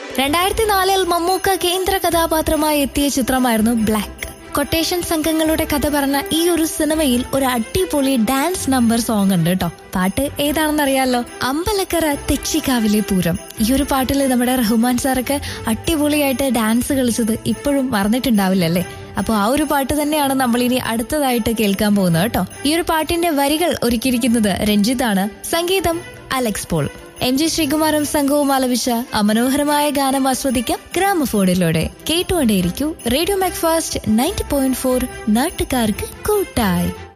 രണ്ടായിരത്തി നാലിൽ മമ്മൂക്ക കേന്ദ്ര കഥാപാത്രമായി എത്തിയ ചിത്രമായിരുന്നു ബ്ലാക്ക് കൊട്ടേഷൻ സംഘങ്ങളുടെ കഥ പറഞ്ഞ ഈ ഒരു സിനിമയിൽ ഒരു അടിപൊളി ഡാൻസ് നമ്പർ സോങ് ഉണ്ട് കേട്ടോ പാട്ട് ഏതാണെന്നറിയാലോ അമ്പലക്കര തെച്ചിക്കാവിലെ പൂരം ഈ ഒരു പാട്ടിൽ നമ്മുടെ റഹ്മാൻ സാറൊക്കെ അടിപൊളിയായിട്ട് ഡാൻസ് കളിച്ചത് ഇപ്പോഴും മറന്നിട്ടുണ്ടാവില്ലല്ലേ അപ്പോൾ ആ ഒരു പാട്ട് തന്നെയാണ് നമ്മൾ ഇനി അടുത്തതായിട്ട് കേൾക്കാൻ പോകുന്നത് കേട്ടോ ഈ ഒരു പാട്ടിന്റെ വരികൾ ഒരുക്കിയിരിക്കുന്നത് രഞ്ജിത്താണ് സംഗീതം അലക്സ് പോൾ എം ജി ശ്രീകുമാറും സംഘവും ആലപിച്ച അമനോഹരമായ ഗാനം ആസ്വദിക്കാം ഗ്രാമഫോണിലൂടെ കേട്ടുകൊണ്ടേയിരിക്കൂ radio Macfast ninety point four നാട്ടുകാർക്ക് കൂട്ടായി